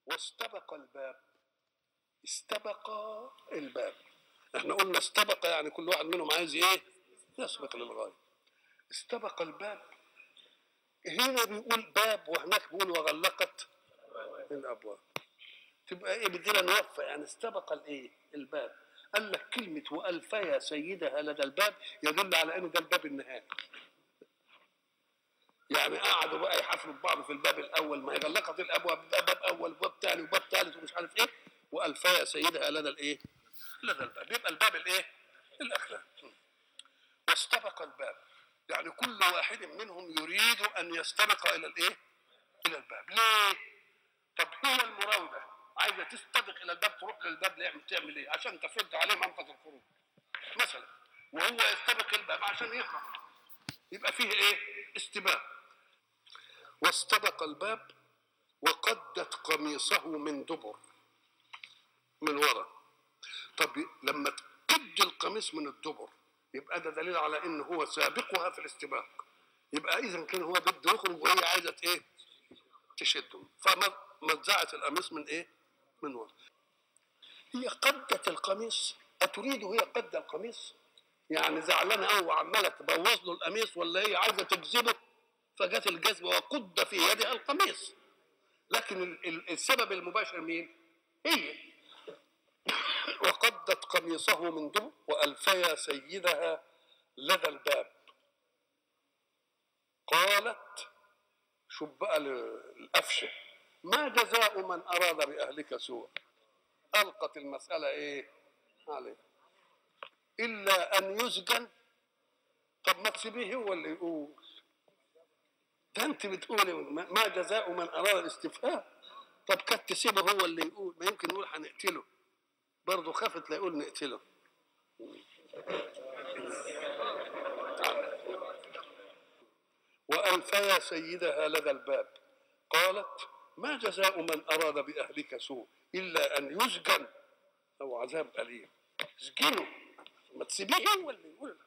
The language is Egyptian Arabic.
واستبق الباب استبق الباب احنا قلنا استبق يعني كل واحد منهم عايز ايه يسبق للغايه استبق الباب هنا بيقول باب وهناك بيقول وغلقت الابواب تبقى ايه بدنا نوفى يعني استبق الايه الباب قال لك كلمة وألفيا سيدها لدى الباب يدل على أن ده الباب النهائي يعني قعدوا بقى يحاسبوا بعض في الباب الأول ما هي غلقت الأبواب باب أول وباب ثاني وباب ثالث ومش عارف إيه وألفيا سيدها لدى الإيه؟ لدى الباب يبقى الباب الإيه؟ الأخلاق واستبق الباب يعني كل واحد منهم يريد أن يستبق إلى الإيه؟ إلى الباب ليه؟ طب هي المراودة عايزة تستبق إلى الباب تروح للباب ليه تعمل إيه؟ عشان تسد عليه منفذ الخروج مثلا وهو يستبق الباب عشان يهرب يبقى فيه إيه؟ استباق واستبق الباب وقدت قميصه من دبر من وراء طب لما تقد القميص من الدبر يبقى ده دليل على ان هو سابقها في الاستباق يبقى اذا كان هو بده يخرج وهي عايزه ايه تشده فمزعت القميص من ايه من وراء هي قدت القميص اتريد هي قد القميص يعني زعلانه قوي وعماله تبوظ له القميص ولا هي عايزه تجذبه فجت الجذبه وقد في يدها القميص لكن السبب المباشر مين؟ هي وقدت قميصه من دبر وألفيا سيدها لدى الباب قالت شو بقى القفشة ما جزاء من أراد بأهلك سوء ألقت المسألة إيه عليه إلا أن يسجن طب ما تسيبيه هو اللي يقول ده أنت بتقولي ما جزاء من أراد الاستفهام طب كانت تسيبه هو اللي يقول ما يمكن يقول هنقتله برضه خافت لا يقول نقتله وألفيا سيدها لدى الباب قالت ما جزاء من أراد بأهلك سوء إلا أن يسجن أو عذاب أليم اسجنه ما تسيبيه هو اللي يقول